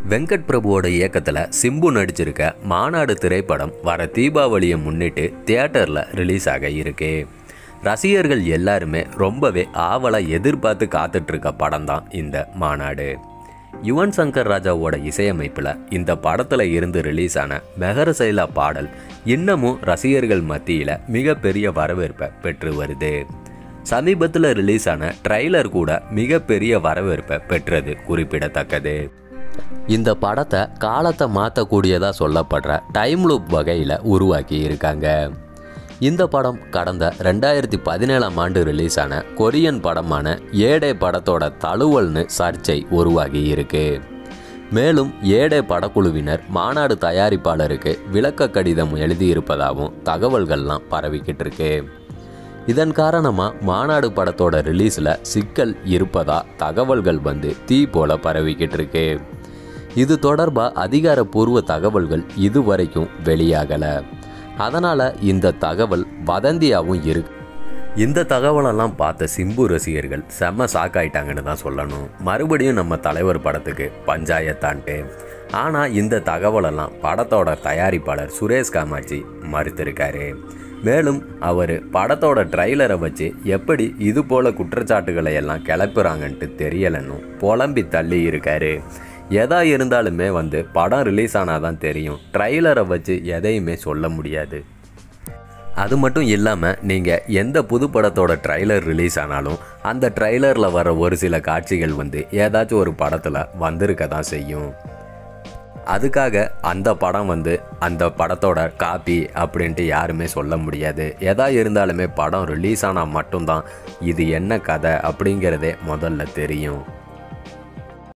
வெங்கட் பிரபுவோட இயக்கத்தில் சிம்பு நடிச்சிருக்க மாநாடு திரைப்படம் வர தீபாவளியை முன்னிட்டு தியேட்டரில் ரிலீஸ் ஆக இருக்கு ரசிகர்கள் எல்லாருமே ரொம்பவே ஆவலாக எதிர்பார்த்து காத்துட்ருக்க படம் தான் இந்த மாநாடு யுவன் சங்கர் ராஜாவோட இசையமைப்பில் இந்த படத்தில் இருந்து ரிலீஸ் ஆன மெஹரசைலா பாடல் இன்னமும் ரசிகர்கள் மத்தியில் மிகப்பெரிய வரவேற்பை பெற்று வருது சமீபத்தில் ரிலீஸ் ஆன ட்ரைலர் கூட மிகப்பெரிய வரவேற்பை பெற்றது குறிப்பிடத்தக்கது இந்த படத்தை காலத்தை மாற்றக்கூடியதாக சொல்லப்படுற டைம் லூப் வகையில் உருவாக்கி இருக்காங்க இந்த படம் கடந்த ரெண்டாயிரத்தி பதினேழாம் ஆண்டு ரிலீஸ் ஆன கொரியன் படமான ஏடே படத்தோட தழுவல்னு சர்ச்சை உருவாகி இருக்கு மேலும் ஏடே படக்குழுவினர் மாநாடு தயாரிப்பாளருக்கு விளக்க கடிதம் எழுதியிருப்பதாகவும் தகவல்கள்லாம் பரவிக்கிட்டு இருக்கு இதன் காரணமாக மாநாடு படத்தோட ரிலீஸில் சிக்கல் இருப்பதா தகவல்கள் வந்து தீ போல பரவிக்கிட்டு இருக்கு இது தொடர்பாக அதிகாரப்பூர்வ தகவல்கள் இதுவரைக்கும் வெளியாகலை அதனால் இந்த தகவல் வதந்தியாகவும் இருக்கு இந்த தகவலெல்லாம் பார்த்த சிம்பு ரசிகர்கள் செம்ம சாக்காயிட்டாங்கன்னு தான் சொல்லணும் மறுபடியும் நம்ம தலைவர் படத்துக்கு பஞ்சாயத்தான்ட்டு ஆனால் இந்த தகவலெல்லாம் படத்தோட தயாரிப்பாளர் சுரேஷ் காமாட்சி மறுத்திருக்காரு மேலும் அவர் படத்தோட ட்ரைலரை வச்சு எப்படி இது போல குற்றச்சாட்டுகளை எல்லாம் கிளப்புறாங்கன்ட்டு தெரியலன்னு புலம்பி தள்ளி இருக்காரு எதா இருந்தாலுமே வந்து படம் ரிலீஸ் ஆனால் தான் தெரியும் ட்ரைலரை வச்சு எதையுமே சொல்ல முடியாது அது மட்டும் இல்லாமல் நீங்கள் எந்த புது படத்தோட ட்ரைலர் ரிலீஸ் ஆனாலும் அந்த ட்ரைலரில் வர ஒரு சில காட்சிகள் வந்து ஏதாச்சும் ஒரு படத்தில் வந்திருக்க தான் செய்யும் அதுக்காக அந்த படம் வந்து அந்த படத்தோட காப்பி அப்படின்ட்டு யாருமே சொல்ல முடியாது எதா இருந்தாலுமே படம் ரிலீஸ் ஆனால் மட்டும்தான் இது என்ன கதை அப்படிங்கிறதே முதல்ல தெரியும்